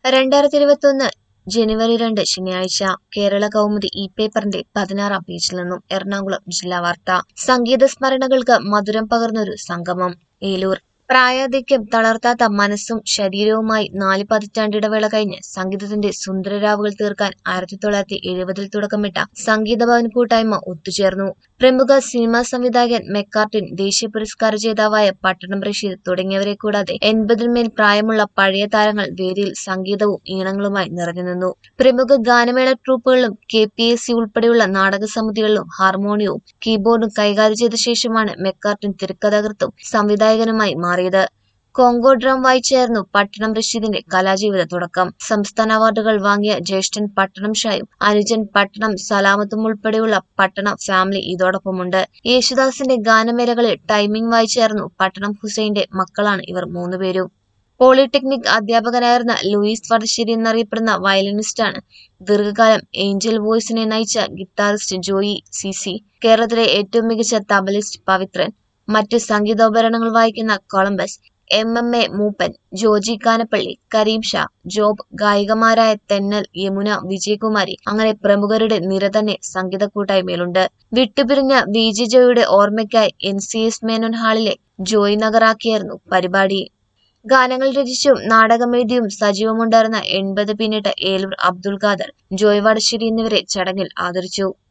രണ്ടായിരത്തി ഇരുപത്തൊന്ന് ജനുവരി രണ്ട് ശനിയാഴ്ച കേരള കൗമുദി ഇ പേപ്പറിന്റെ പതിനാറാം പേജിൽ നിന്നും എറണാകുളം ജില്ലാ വാർത്ത സംഗീത സ്മരണകൾക്ക് മധുരം പകർന്നൊരു സംഗമം ഏലൂർ പ്രായാധിക്യം തളർത്താത്ത മനസ്സും ശരീരവുമായി നാല് പതിറ്റാണ്ടിടവേള കഴിഞ്ഞ് സംഗീതത്തിന്റെ സുന്ദരരാവുകൾ തീർക്കാൻ ആയിരത്തി തൊള്ളായിരത്തി എഴുപതിൽ തുടക്കമിട്ട സംഗീത ഭവൻ കൂട്ടായ്മ ഒത്തുചേർന്നു പ്രമുഖ സിനിമാ സംവിധായകൻ മെക്കാർട്ടിൻ ദേശീയ പുരസ്കാര ജേതാവായ പട്ടണം റഷീദ് തുടങ്ങിയവരെ കൂടാതെ എൺപതിന്മേൽ പ്രായമുള്ള പഴയ താരങ്ങൾ വേദിയിൽ സംഗീതവും ഈണങ്ങളുമായി നിറഞ്ഞുനിന്നു പ്രമുഖ ഗാനമേള ട്രൂപ്പുകളിലും കെ പി എസ് സി ഉൾപ്പെടെയുള്ള നാടക സമിതികളിലും ഹാർമോണിയവും കീബോർഡും കൈകാര്യം ചെയ്ത ശേഷമാണ് മെക്കാർട്ടിൻ തിരക്കഥാകൃത്തും സംവിധായകനുമായി മാറിയത് കോങ്കോ ഡ്രം വായിച്ചായിരുന്നു പട്ടണം റഷീദിന്റെ കലാജീവിത തുടക്കം സംസ്ഥാന അവാർഡുകൾ വാങ്ങിയ ജ്യേഷ്ഠൻ പട്ടണം ഷായും അനുജൻ പട്ടണം സലാമത്തും ഉൾപ്പെടെയുള്ള പട്ടണം ഫാമിലി ഇതോടൊപ്പമുണ്ട് യേശുദാസിന്റെ ഗാനമേളകളിൽ ടൈമിംഗ് വായിച്ചായിരുന്നു പട്ടണം ഹുസൈന്റെ മക്കളാണ് ഇവർ മൂന്നുപേരും പോളിടെക്നിക് അധ്യാപകനായിരുന്ന ലൂയിസ് വടശ്ശേരി എന്നറിയപ്പെടുന്ന വയലിനിസ്റ്റാണ് ദീർഘകാലം ഏഞ്ചൽ വോയിസിനെ നയിച്ച ഗിറ്റാറിസ്റ്റ് ജോയി സി സി കേരളത്തിലെ ഏറ്റവും മികച്ച തബലിസ്റ്റ് പവിത്രൻ മറ്റ് സംഗീതോപകരണങ്ങൾ വായിക്കുന്ന Columbus M M A Moopan Joji Kanappally Kareem Shah Job ഗായികമാരായ തെന്നൽ യമുന വിജയകുമാരി അങ്ങനെ പ്രമുഖരുടെ നിര തന്നെ സംഗീത കൂട്ടായ്മയിലുണ്ട് വിട്ടുപിരിഞ്ഞ വി ജി ജോയുടെ ഓർമ്മയ്ക്കായി എൻ സി എസ് മേനോൻ ഹാളിലെ ജോയ് നഗറാക്കിയായിരുന്നു പരിപാടി ഗാനങ്ങൾ രചിച്ചും നാടകമെഴുതിയും സജീവമുണ്ടായിരുന്ന എൺപത് പിന്നിട്ട ഏലൂർ അബ്ദുൽ ഖാദർ ജോയ് വടശ്ശേരി എന്നിവരെ ചടങ്ങിൽ ആദരിച്ചു